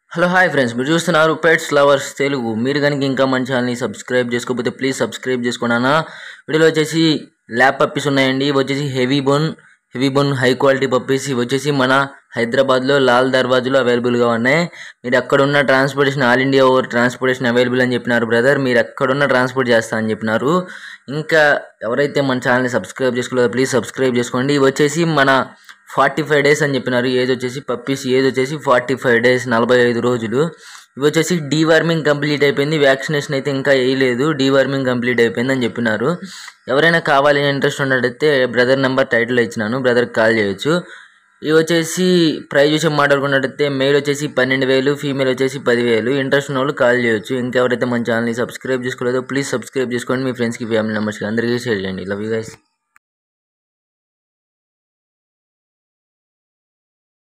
hello hi friends మీరు చూస్తున్నారు pets lovers Telugu మీరు కనుక ఇంకా మన ఛానల్ని సబ్స్క్రైబ్ చేసుకోకపోతే ప్లీజ్ సబ్స్క్రైబ్ చేసుకున్నానా వీడియోలో వచ్చేసి ల్యాబ్ పప్పీస్ ఉన్నాయండి ఇవి వచ్చేసి heavy bone heavy bone high quality puppies ఇవి వచ్చేసి మన హైదరాబాద్లో లాల్ దర్వాజులో అవైలబుల్గా ఉన్నాయి మీరు అక్కడ ఉన్న transportation all India over transportation available అని చెప్పినారు బ్రదర్ మీరు ఎక్కడున్న ట్రాన్స్పోర్ట్ చేస్తా అని చెప్పినారు ఇంకా ఎవరైతే మన ఛానల్ని సబ్స్క్రైబ్ చేసుకోలేదో ప్లీజ్ సబ్స్క్రైబ్ చేసుకోండి ఇవి వచ్చేసి మన ఫార్టీ ఫైవ్ డేస్ అని చెప్పినారు ఏజ్ వచ్చేసి పప్పీస్ ఏజ్ వచ్చేసి ఫార్టీ ఫైవ్ డేస్ నలభై ఐదు రోజులు ఇవి వచ్చేసి డీవార్మింగ్ కంప్లీట్ అయిపోయింది వ్యాక్సినేషన్ అయితే ఇంకా వేయలేదు డీవార్మింగ్ కంప్లీట్ అయిపోయింది అని చెప్పినారు ఎవరైనా కావాలి ఇంట్రెస్ట్ ఉన్నట్టయితే బ్రదర్ నెంబర్ టైటిల్ ఇచ్చినాను బ్రదర్కి కాల్ చేయొచ్చు ఇవి వచ్చేసి ప్రైజ్ విషయం మాట్లాడుకున్నట్టయితే మెయిల్ వచ్చేసి పన్నెండు వేలు ఫీమేల్ వచ్చేసి పదివేలు ఇంట్రెస్ట్ ఉన్న వాళ్ళు కాల్ చేయొచ్చు ఇంకెవరైతే మన ఛానల్ని సబ్స్క్రైబ్ చేసుకోలేదో ప్లీజ్ సబ్స్క్రైబ్ చేసుకోండి మీ ఫ్రెండ్స్కి ఫ్యామిలీ మెంబర్స్కి అందరికీ షేర్ చేయండి లవ్ యూ గైస్